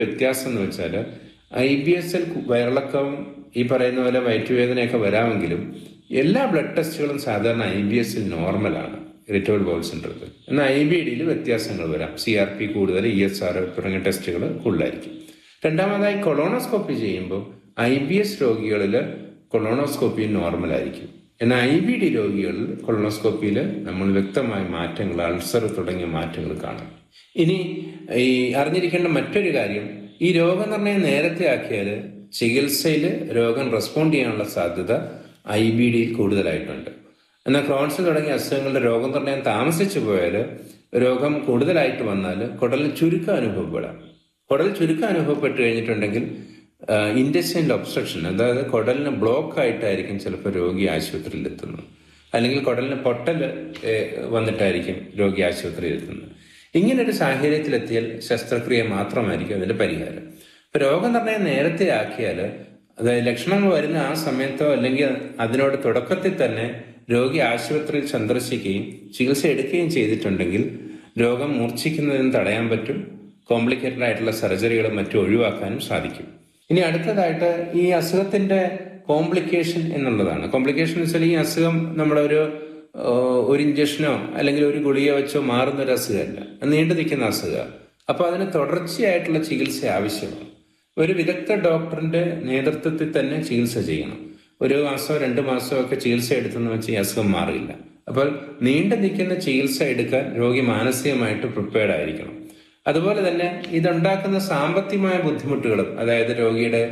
വ്യത്യാസം എന്ന് വെച്ചാൽ ഐ ബി എസ് എൽ വയറിളക്കം ഈ പറയുന്ന പോലെ വയറ്റുവേദനയൊക്കെ വരാമെങ്കിലും എല്ലാ ബ്ലഡ് ടെസ്റ്റുകളും സാധാരണ ഐ ബി എസിൽ നോർമലാണ് ഇറിറ്റബിൾ ബൗൾ സിൻഡ്രത്തിൽ എന്നാൽ ഐ ബി ഡിയിൽ വ്യത്യാസങ്ങൾ വരാം സി ആർ പി കൂടുതൽ ഇ എസ് ആർ തുടങ്ങിയ ടെസ്റ്റുകൾ കൂടുതലായിരിക്കും രണ്ടാമതായി കൊളോണോസ്കോപ്പി ചെയ്യുമ്പോൾ ഐ ബി എസ് രോഗികളിൽ കൊളോണോസ്കോപ്പി നോർമൽ ആയിരിക്കും എന്നാൽ ഐ ബി ഡി രോഗികളിൽ കൊളോണോസ്കോപ്പിയിൽ നമ്മൾ വ്യക്തമായ മാറ്റങ്ങൾ അൾസർ തുടങ്ങിയ മാറ്റങ്ങൾ കാണാം ഇനി ഈ അറിഞ്ഞിരിക്കേണ്ട മറ്റൊരു കാര്യം ഈ രോഗനിർണയം നേരത്തെ ആക്കിയാൽ ചികിത്സയിൽ രോഗം റെസ്പോണ്ട് ചെയ്യാനുള്ള സാധ്യത ഐ ബി ഡിയിൽ കൂടുതലായിട്ടുണ്ട് എന്നാൽ ക്രോൺസ് തുടങ്ങിയ അസുഖങ്ങളുടെ രോഗനിർണയം താമസിച്ചു പോയാൽ രോഗം കൂടുതലായിട്ട് വന്നാൽ കുടലിൽ ചുരുക്കം അനുഭവപ്പെടാം കുടൽ ചുരുക്കം അനുഭവപ്പെട്ട് കഴിഞ്ഞിട്ടുണ്ടെങ്കിൽ ഇൻഡസ്റ്റൈനിൽ ഒബ്സ്ട്രക്ഷൻ അതായത് കുടലിന് ബ്ലോക്ക് ആയിട്ടായിരിക്കും ചിലപ്പോൾ രോഗി ആശുപത്രിയിൽ എത്തുന്നത് അല്ലെങ്കിൽ കുടലിന് പൊട്ടൽ ഏഹ്, വന്നിട്ടായിരിക്കും രോഗി ആശുപത്രിയിൽ എത്തുന്നത് ഇങ്ങനൊരു സാഹചര്യത്തിലെത്തിയാൽ ശസ്ത്രക്രിയ മാത്രമായിരിക്കും അതിന്റെ പരിഹാരം ഇപ്പൊ രോഗനിർണയം നേരത്തെ ആക്കിയാൽ അതായത് ലക്ഷണങ്ങൾ വരുന്ന ആ സമയത്തോ അല്ലെങ്കിൽ അതിനോട് തുടക്കത്തിൽ തന്നെ രോഗി ആശുപത്രിയിൽ സന്ദർശിക്കുകയും ചികിത്സ എടുക്കുകയും ചെയ്തിട്ടുണ്ടെങ്കിൽ രോഗം മൂർച്ഛിക്കുന്നതിന് തടയാൻ പറ്റും കോംപ്ലിക്കേറ്റഡ് ആയിട്ടുള്ള സർജറികളും മറ്റും ഒഴിവാക്കാനും സാധിക്കും ഇനി അടുത്തതായിട്ട് ഈ അസുഖത്തിന്റെ കോംപ്ലിക്കേഷൻ എന്നുള്ളതാണ് കോംപ്ലിക്കേഷൻ എന്ന് വെച്ചാൽ ഈ അസുഖം നമ്മുടെ ഒരു ഏഹ്, ഒരു ഇഞ്ചക്ഷനോ അല്ലെങ്കിൽ ഒരു ഗുളിക വെച്ചോ മാറുന്ന ഒരു അസുഖമല്ല അത് നീണ്ടു നിൽക്കുന്ന അസുഖമാണ് അപ്പൊ അതിന് തുടർച്ചയായിട്ടുള്ള ചികിത്സ ആവശ്യമാണ് ഒരു വിദഗ്ധ ഡോക്ടറിന്റെ നേതൃത്വത്തിൽ തന്നെ ചികിത്സ ചെയ്യണം ഒരു മാസമോ രണ്ട് മാസമോ ഒക്കെ ചികിത്സ എടുത്തെന്ന് വെച്ച് ഈ അസുഖം മാറില്ല അപ്പോൾ നീണ്ടു നിൽക്കുന്ന ചികിത്സ എടുക്കാൻ രോഗി മാനസികമായിട്ട് പ്രിപ്പയർഡ് ആയിരിക്കണം അതുപോലെ തന്നെ ഇതുണ്ടാക്കുന്ന സാമ്പത്തികമായ ബുദ്ധിമുട്ടുകളും അതായത് രോഗിയുടെ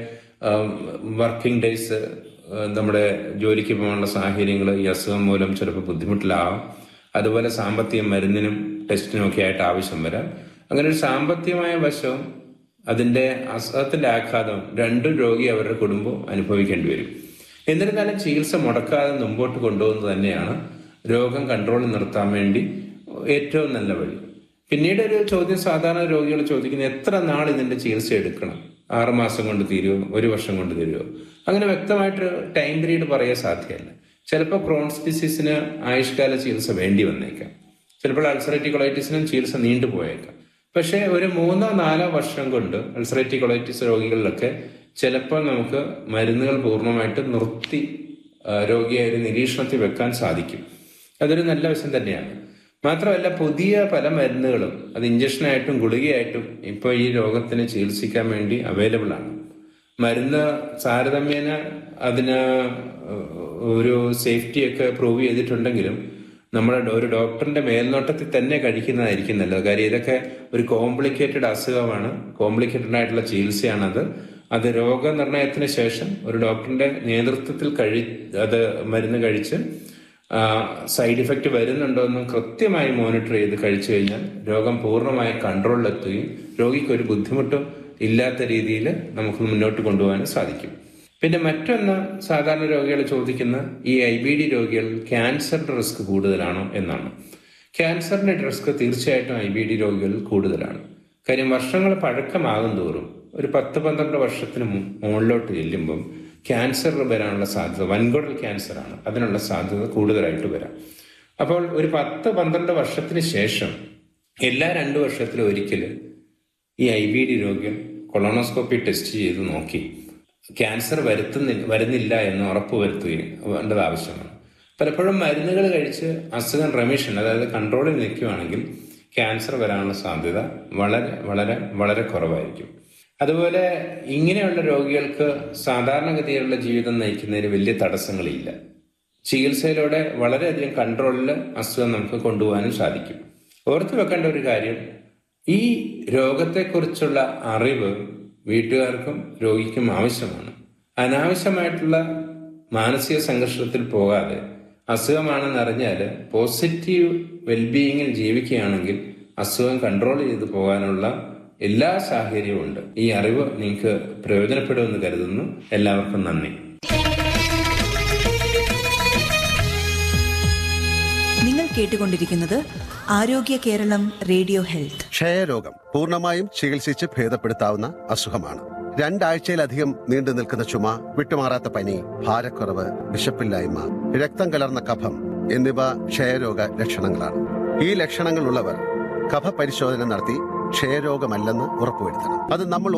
വർക്കിംഗ് ഡേയ്സ് നമ്മുടെ ജോലിക്ക് പോകാനുള്ള സാഹചര്യങ്ങൾ ഈ അസുഖം മൂലം ചിലപ്പോൾ ബുദ്ധിമുട്ടിലാവാം അതുപോലെ സാമ്പത്തിക മരുന്നിനും ടെസ്റ്റിനും ഒക്കെ ആയിട്ട് ആവശ്യം വരാം അങ്ങനെ ഒരു സാമ്പത്തികമായ വശവും അതിന്റെ അസുഖത്തിന്റെ ആഘാതം രണ്ടും രോഗി അവരുടെ കുടുംബവും അനുഭവിക്കേണ്ടി വരും എന്നിരുന്നാലും ചികിത്സ മുടക്കാതെ മുമ്പോട്ട് കൊണ്ടുപോകുന്നത് തന്നെയാണ് രോഗം കൺട്രോളിൽ നിർത്താൻ വേണ്ടി ഏറ്റവും നല്ല വഴി പിന്നീട് ഒരു ചോദ്യം സാധാരണ രോഗികൾ ചോദിക്കുന്നത് എത്ര നാൾ ഇതിന്റെ ചികിത്സ എടുക്കണം ആറ് മാസം കൊണ്ട് തീരുമോ ഒരു വർഷം കൊണ്ട് തീരുമോ അങ്ങനെ വ്യക്തമായിട്ട് ടൈം പീരീഡ് പറയാൻ സാധ്യമല്ല ചിലപ്പോൾ ക്രോൺസ് ഡിസീസിന് ആയുഷ്കാല ചികിത്സ വേണ്ടി വന്നേക്കാം ചിലപ്പോൾ അൾസറേറ്റീവ് കൊളൈറ്റിസിനും ചികിത്സ നീണ്ടുപോയേക്കാം പക്ഷേ ഒരു മൂന്നോ നാലോ വർഷം കൊണ്ട് അൾസറേറ്റീവ് കൊളൈറ്റിസ് രോഗികളിലൊക്കെ ചിലപ്പോൾ നമുക്ക് മരുന്നുകൾ പൂർണ്ണമായിട്ട് നിർത്തി ആ, രോഗിയെ ഒരു നിരീക്ഷണത്തിൽ വെക്കാൻ സാധിക്കും അതൊരു നല്ല വശം തന്നെയാണ് മാത്രമല്ല പുതിയ പല മരുന്നുകളും അത് ഇഞ്ചക്ഷനായിട്ടും ഗുളികയായിട്ടും ഇപ്പോൾ ഈ രോഗത്തിന് ചികിത്സിക്കാൻ വേണ്ടി അവൈലബിൾ ആണ് മരുന്ന് താരതമ്യേന അതിന് ഒരു സേഫ്റ്റി ഒക്കെ പ്രൂവ് ചെയ്തിട്ടുണ്ടെങ്കിലും നമ്മുടെ ഒരു ഡോക്ടറിന്റെ മേൽനോട്ടത്തിൽ തന്നെ കഴിക്കുന്നതായിരിക്കും നല്ലത് കാര്യം ഇതൊക്കെ ഒരു കോംപ്ലിക്കേറ്റഡ് അസുഖമാണ് കോംപ്ലിക്കേറ്റഡ് ആയിട്ടുള്ള ചികിത്സയാണത് അത് രോഗനിർണയത്തിന് ശേഷം ഒരു ഡോക്ടറിന്റെ നേതൃത്വത്തിൽ കഴി അത് മരുന്ന് കഴിച്ച് സൈഡ് ഇഫക്റ്റ് വരുന്നുണ്ടോ എന്നും കൃത്യമായി മോണിറ്റർ ചെയ്ത് കഴിച്ചു കഴിഞ്ഞാൽ രോഗം പൂർണ്ണമായി കൺട്രോളിലെത്തുകയും രോഗിക്ക് ഒരു ബുദ്ധിമുട്ടും ഇല്ലാത്ത രീതിയിൽ നമുക്ക് മുന്നോട്ട് കൊണ്ടുപോകാനും സാധിക്കും പിന്നെ മറ്റൊന്ന് സാധാരണ രോഗികൾ ചോദിക്കുന്ന ഈ ഐ ബി ഡി രോഗികളിൽ ക്യാൻസറിന്റെ റിസ്ക് കൂടുതലാണോ എന്നാണ് ക്യാൻസറിന്റെ റിസ്ക് തീർച്ചയായിട്ടും ഐ ബി ഡി രോഗികളിൽ കൂടുതലാണ് കാര്യം വർഷങ്ങൾ പഴക്കമാകും തോറും ഒരു പത്ത് പന്ത്രണ്ട് വർഷത്തിന് മു- മുകളിലോട്ട് ചെല്ലുമ്പം ക്യാൻസർ വരാനുള്ള സാധ്യത വൻകുടൽ ക്യാൻസർ ആണ് അതിനുള്ള സാധ്യത കൂടുതലായിട്ട് വരാം അപ്പോൾ ഒരു പത്ത് പന്ത്രണ്ട് വർഷത്തിന് ശേഷം എല്ലാ രണ്ട് വർഷത്തിലും ഒരിക്കൽ ഈ ഐ ബി ഡി രോഗികൾ കൊളോണോസ്കോപ്പി ടെസ്റ്റ് ചെയ്ത് നോക്കി ക്യാൻസർ വരുത്തുന്നില്ല വരുന്നില്ല എന്ന് ഉറപ്പ് വരുത്തുകയും വേണ്ടത് ആവശ്യമാണ് പലപ്പോഴും മരുന്നുകൾ കഴിച്ച് അസുഖം റെമിഷൻ അതായത് കൺട്രോളിൽ നിൽക്കുകയാണെങ്കിൽ ക്യാൻസർ വരാനുള്ള സാധ്യത വളരെ വളരെ വളരെ കുറവായിരിക്കും അതുപോലെ ഇങ്ങനെയുള്ള രോഗികൾക്ക് സാധാരണഗതിയിലുള്ള ജീവിതം നയിക്കുന്നതിന് വലിയ തടസ്സങ്ങളില്ല ചികിത്സയിലൂടെ വളരെയധികം കൺട്രോളിൽ അസുഖം നമുക്ക് കൊണ്ടുപോകാനും സാധിക്കും ഓർത്തു വെക്കേണ്ട ഒരു കാര്യം ഈ രോഗത്തെക്കുറിച്ചുള്ള അറിവ് വീട്ടുകാർക്കും രോഗിക്കും ആവശ്യമാണ് അനാവശ്യമായിട്ടുള്ള മാനസിക സംഘർഷത്തിൽ പോകാതെ അസുഖമാണെന്ന് അറിഞ്ഞാൽ പോസിറ്റീവ് വെൽബീയിങ്ങിൽ ജീവിക്കുകയാണെങ്കിൽ അസുഖം കൺട്രോൾ ചെയ്ത് പോകാനുള്ള എല്ലാ സാഹചര്യവും ഉണ്ട് ഈ അറിവ് നിങ്ങൾക്ക് പ്രയോജനപ്പെടുമെന്ന് കരുതുന്നു എല്ലാവർക്കും നന്ദി നിങ്ങൾ കേട്ടുകൊണ്ടിരിക്കുന്നത് ആരോഗ്യ കേരളം റേഡിയോ ഹെൽത്ത് ക്ഷയരോഗം പൂർണ്ണമായും ചികിത്സിച്ച് ഭേദപ്പെടുത്താവുന്ന അസുഖമാണ് രണ്ടാഴ്ചയിലധികം നീണ്ടു നിൽക്കുന്ന ചുമ വിട്ടുമാറാത്ത പനി ഭാരക്കുറവ് വിശപ്പില്ലായ്മ രക്തം കലർന്ന കഫം എന്നിവ ക്ഷയരോഗ ലക്ഷണങ്ങളാണ് ഈ ലക്ഷണങ്ങളുള്ളവർ കഫ പരിശോധന നടത്തി ക്ഷയരോഗമല്ലെന്ന് ഉറപ്പുവരുത്തണം അത് നമ്മൾ